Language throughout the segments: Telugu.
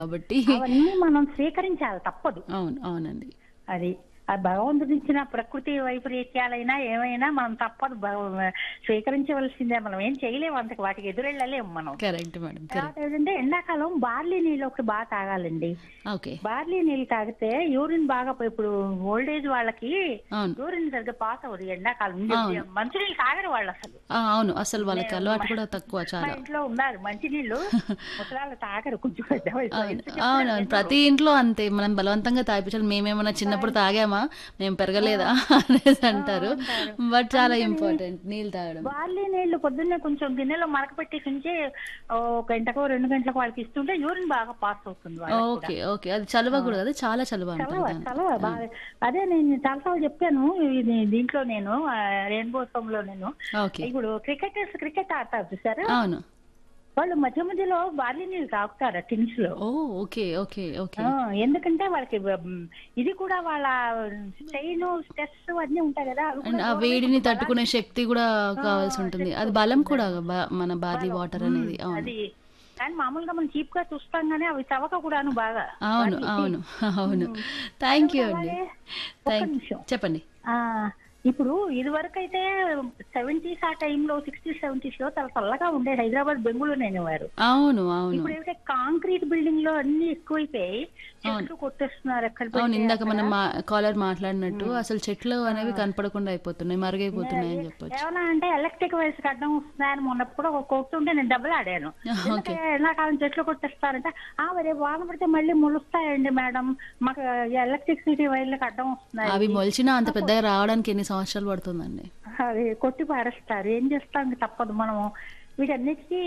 కాబట్టి అవన్నీ మనం స్వీకరించాలి తప్పదు అవును అవునండి అది ఆ భగవంతుడు ఇచ్చిన ప్రకృతి వైపరీత్యాలైనా ఏమైనా మనం తప్పదు భగ- స్వీకరించవలసిందే మనం ఏం చేయలేము అంతకు వాటికి ఎదురెళ్ళలేము మనం కరెక్ట్ మేడం తర్వాత కరెక్ట్ ఏంటంటే ఎండాకాలం బార్లీ నీళ్ళు ఒకటి బాగా తాగాలండి ఓకే బార్లీ నీళ్ళు తాగితే యూరిన్ బాగా పోయి- ఇప్పుడు ఓల్డ్ ఏజ్ వాళ్ళకి అవును యూరిన్ సరిగ్గా పాస్ అవ్వదు ఎండాకాలం అవును. మంచినీళ్ళు తాగరు వాళ్ళు అసలు ఆ, అవును అసలు వాళ్ళకి అలవాటు కూడా తక్కువ మా చాలా ఇంట్లో ఉన్నారు మంచినీళ్ళు ముసలాళ్ళు తాగరు కొంచెం పెద్ద వయసు అవును ఎంత చెప్పినా అవును వినరు. ప్రతి ఇంట్లో అంతే మనం బలవంతంగా తాగిపించాలి మేమేమన్నా చిన్నప్పుడు తాగామా మేము పెరగలేదా అనేసి అంటారు అంటారు. బట్ చాలా ఇంపార్టెంట్ నీళ్ళు తాగడం బార్లీ నీళ్లు పొద్దున్నే కొంచెం గిన్నెలో మరక పెట్టేసి ఉంచి ఓ ఒక గంటకో రెండు గంటలకు వాళ్ళకి ఇస్తుంటే యూరిన్ బాగా పాస్ అవుతుంది వాళ్ళకి కూడా. ఓకే ఓకే అది చలువ కూడా కదా చాలా చలువ అంటారు చలవ దాన్ని చలవ బాగా అదే నేను చాలాసార్లు చెప్పాను ఇది దీంట్లో నేను రెయిన్బో లో నేను ఓకే ఇప్పుడు క్రికెటర్స్ క్రికెట్ ఆడతారు చూసారు అవును వాళ్ళు మధ్య మధ్యలో బార్లీ నీళ్ళు తాగుతారు టిన్స్ లో ఓ ఓకే ఓకే ఓకే ఆ, ఎందుకంటే వాళ్ళకి ఉమ్, ఇది కూడా వాళ్ళ స్ట్రెయిన్ స్ట్రెస్ అన్నీ ఉంటాయి కదా అవి అండ్ కూడా ఆ దూరం వేడిని అయిపోయి తట్టుకునే శక్తి కూడా కావాల్సి ఉంటుంది అది బలం కూడా బా- మన బార్లీ వాటర్ అనేది అవును అది కానీ మామూలుగా మనం చీప్ గా చూస్తాం కానీ అవి చవక కూడాను బాగా అవును అవును అవును థ్యాంక్ యూ అండి అలాగే ఒక్క థ్యాంక్ నిమిషం. చెప్పండి ఆ ఇప్పుడు ఇది వరకు అయితే సెవెంటీస్ ఆ టైంలో సిక్స్టీస్ సెవెంటీస్ లో చాలా చల్లగా ఉండేది హైదరాబాద్ బెంగళూరు అనేవారు అవును అవును ఇప్పుడు ఏంటంటే కాంక్రీట్ బిల్డింగ్ లో అన్ని ఎక్కువైపోయి చెట్లు కొట్టేస్తున్నారు ఎక్కడ అవును పడితే ఇందాక అక్కడ. మనం మా కాలర్ మాట్లాడినట్టు అసలు చెట్లు అనేవి కనపడకుండా అయిపోతున్నాయి మరుగైపోతున్నాయి అని చెప్పొచ్చు ఏమన్నా అంటే ఎలక్ట్రిక్ వైర్స్ అడ్డం వస్తున్నాయని మొన్నప్పుడు ఒక కొడుతుంటే నేను డబ్బులు ఆడాను ఓకే ఎందుకంటే ఎండాకాలం చెట్లు కొట్టేస్తారంటే ఆ రేపు వాన పడితే మళ్ళీ మొలుస్తాయండి మేడం మాకు ఎలక్ట్రిసిటీ వైర్లకు అడ్డం వస్తున్నాయి అవి మొలిచినా అంత పెద్దగా రావడానికి ఎన్ని సంవత్సరాలు పడుతుందండి అది కొట్టి పారేస్తారు ఏం చేస్తాం ఇంక తప్పదు మనము వీటన్నిటికీ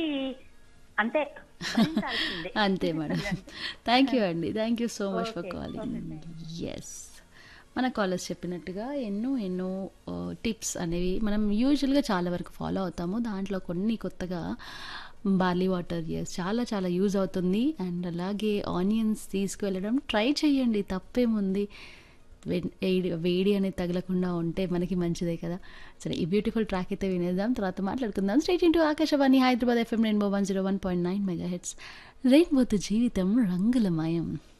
అంతే భరించాల్సిందే. అంతే మేడం థ్యాంక్ యూ అండి thank you so much for calling yes మన కాలర్స్ చెప్పినట్టుగా ఎన్నో ఎన్నో టిప్స్ అనేవి మనం యూజువల్గా చాలా వరకు ఫాలో అవుతాము దాంట్లో కొన్ని కొత్తగా బార్లీ వాటర్ ఎస్ చాలా చాలా యూజ్ అవుతుంది అండ్ అలాగే ఆనియన్స్ తీసుకువెళ్ళడం ట్రై చేయండి తప్పేముంది వే- వేడి వేడి అనేది తగలకుండా ఉంటే మనకి మంచిదే కదా సరే ఈ బ్యూటిఫుల్ ట్రాక్ అయితే వినేద్దాం తర్వాత మాట్లాడుకుందాం straight into Akashvani Hyderabad FM rainbow one zero one point nine mega hertz రెయిన్బోతో జీవితం రంగులమయం